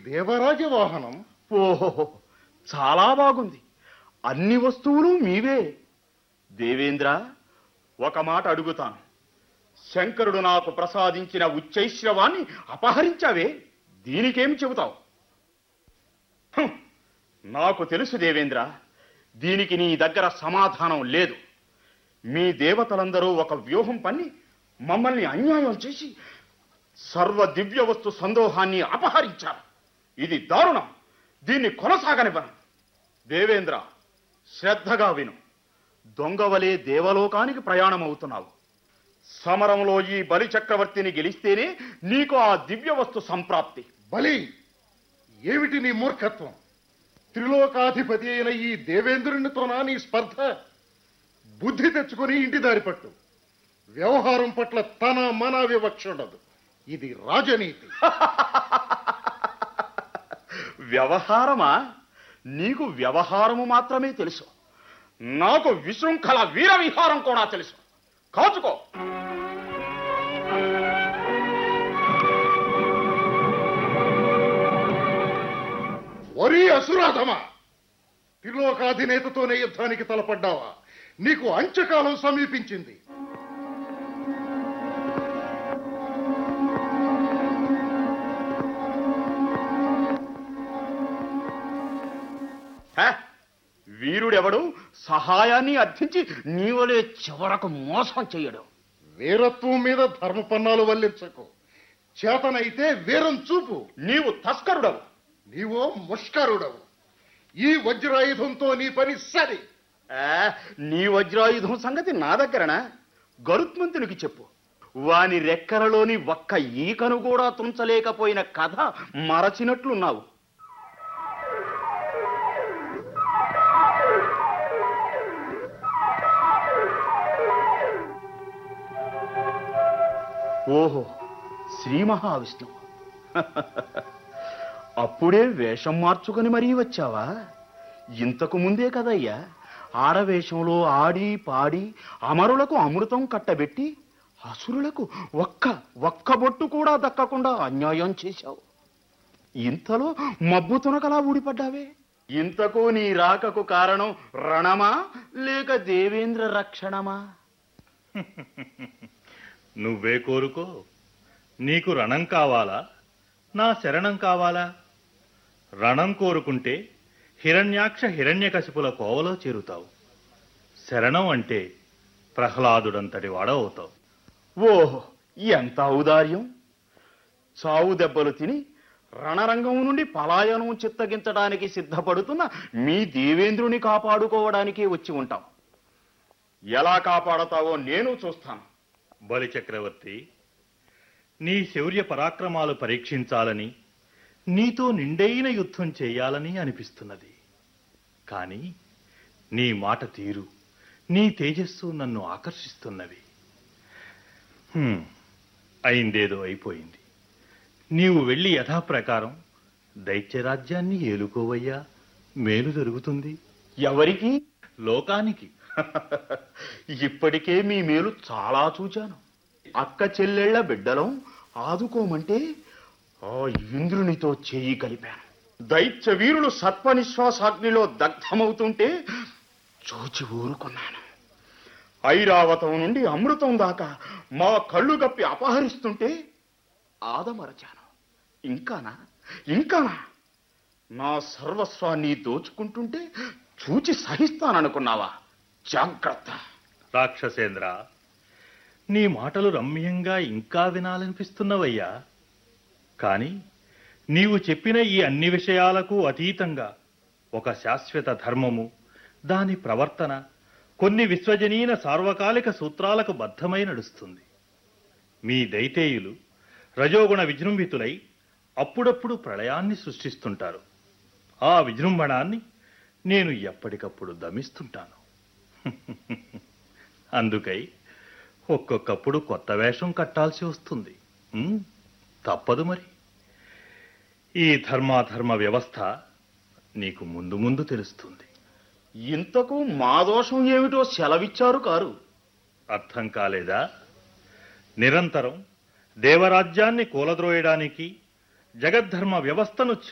దేవరాజ వాహనం ఓహో చాలా బాగుంది అన్ని వస్తువులు మీవే దేవేంద్ర ఒక మాట అడుగుతాను శంకరుడు నాకు ప్రసాదించిన ఉచ్చైశ్రవాన్ని అపహరించావే దీనికేం చెబుతావు హుం, నాకు తెలుసు దేవేంద్ర దీనికి నీ దగ్గర సమాధానం లేదు మీ దేవతలందరూ ఒక వ్యూహం పన్ని మమ్మల్ని అన్యాయం చేసి సర్వ దివ్య వస్తు సందోహాన్ని అపహరించారు ఇది దారుణం దీన్ని కొనసాగనివ్వను దేవేంద్ర శ్రద్ధగా విను దొంగవలే దేవలోకానికి ప్రయాణం అవుతున్నావు సమరంలో ఈ బలి చక్రవర్తిని గెలిస్తేనే నీకు ఆ దివ్య వస్తు సంప్రాప్తి బలి ఏమిటి నీ మూర్ఖత్వం త్రిలోకాధిపతి అయిన ఈ దేవేంద్రునితోనా నీ స్పర్ధ బుద్ధి తెచ్చుకొని ఇంటి దారి పట్టు వ్యవహారం పట్ల తన మన వివక్ష ఉండదు ఇది రాజనీతి వ్యవహారమా నీకు వ్యవహారము మాత్రమే తెలుసు నాకు విశృంఖల వీర విహారం కూడా తెలుసు కాచుకో వరి అసురాధమా త్రిలోకాధినేతతోనే యుద్ధానికి తలపడ్డావా నీకు అంత్యకాలం సమీపించింది హే? వీరుడెవడు సహాయాన్ని అర్థించి నీవలే చివరకు మోసం చెయ్యడు వీరత్వం మీద ధర్మపన్నాలు వల్లించకు చేతనైతే వీరం చూపు నీవు తస్కరుడవు నీవో ముష్కరుడవు ఈ వజ్రాయుధంతో నీ పని సరి ఆ, నీ వజ్రాయుధం సంగతి నా దగ్గరనా గరుత్మంతునికి చెప్పు వాని రెక్కలలోని ఒక్క ఈకను కూడా తుంచలేకపోయిన కథ మరచినట్లున్నావు ఓహో శ్రీ మహావిష్ణువు అప్పుడే వేషం మార్చుకొని మరీ వచ్చావా ఇంతకు ముందే కదయ్యా ఆడవేషంలో ఆడి పాడి అమరులకు అమృతం కట్టబెట్టి అసురులకు ఒక్క ఒక్క బొట్టు కూడా దక్కకుండా అన్యాయం చేశావు ఇంతలో మబ్బు తునకలా ఊడిపడ్డావే ఇంతకు నీ రాకకు కారణం రణమా లేక దేవేంద్ర రక్షణమా నువ్వే కోరుకో నీకు రణం కావాలా నా శరణం కావాలా రణం కోరుకుంటే హిరణ్యాక్ష హిరణ్యకశిపుల కోవలో చేరుతావు శరణం అంటే ప్రహ్లాదుడంతటి వాడవుతావు ఓహో ఎంత ఔదార్యం చావు దెబ్బలు తిని రణరంగం నుండి పలాయనం చిత్తగించడానికి సిద్ధపడుతున్న మీ దేవేంద్రుని కాపాడుకోవడానికి వచ్చి ఉంటాం ఎలా కాపాడతావో నేను చూస్తాను బలి చక్రవర్తి నీ శౌర్య పరాక్రమాలు పరీక్షించాలని నీతో నిండైన యుద్ధం చేయాలని అనిపిస్తున్నది కానీ నీ మాట తీరు నీ తేజస్సు నన్ను ఆకర్షిస్తున్నవి హ్మ్, అయిందేదో అయిపోయింది నీవు వెళ్ళి యథాప్రకారం దైత్యరాజ్యాన్ని ఏలుకోవయ్యా మేలు జరుగుతుంది ఎవరికి లోకానికి ఇప్పటికే మీ మేలు చాలా చూచాను అక్క చెల్లెళ్ల బిడ్డలం ఆదుకోమంటే ఆ ఇంద్రునితో చేయి కలిపాను దైత్య వీరులు సత్వనిశ్వాసాగ్నిలో దగ్ధమవుతుంటే చూచి ఊరుకున్నాను ఐరావతం నుండి అమృతం దాకా మా కళ్ళు గప్పి అపహరిస్తుంటే ఆదమరచాను ఇంకానా ఇంకానా నా సర్వస్వాన్ని దోచుకుంటుంటే చూచి సహిస్తాననుకున్నావా జాగ్రత్త రాక్షసేంద్ర నీ మాటలు రమ్యంగా ఇంకా వినాలనిపిస్తున్నవయ్యా కాని నీవు చెప్పిన ఈ అన్ని విషయాలకు అతీతంగా ఒక శాశ్వత ధర్మము దాని ప్రవర్తన కొన్ని విశ్వజనీన సార్వకాలిక సూత్రాలకు బద్ధమై నడుస్తుంది మీ దైతేయులు రజోగుణ విజృంభితులై అప్పుడప్పుడు ప్రళయాన్ని సృష్టిస్తుంటారు ఆ విజృంభణాన్ని నేను ఎప్పటికప్పుడు దమిస్తుంటాను అందుకై ఒక్కొక్కప్పుడు కొత్త వేషం కట్టాల్సి వస్తుంది ఉమ్, తప్పదు మరి ఈ ధర్మాధర్మ వ్యవస్థ నీకు ముందు ముందు తెలుస్తుంది ఇంతకు మా దోషం ఏమిటో సెలవిచ్చారు కారు అర్థం కాలేదా నిరంతరం దేవరాజ్యాన్ని కూలద్రోయడానికి జగద్ధర్మ వ్యవస్థను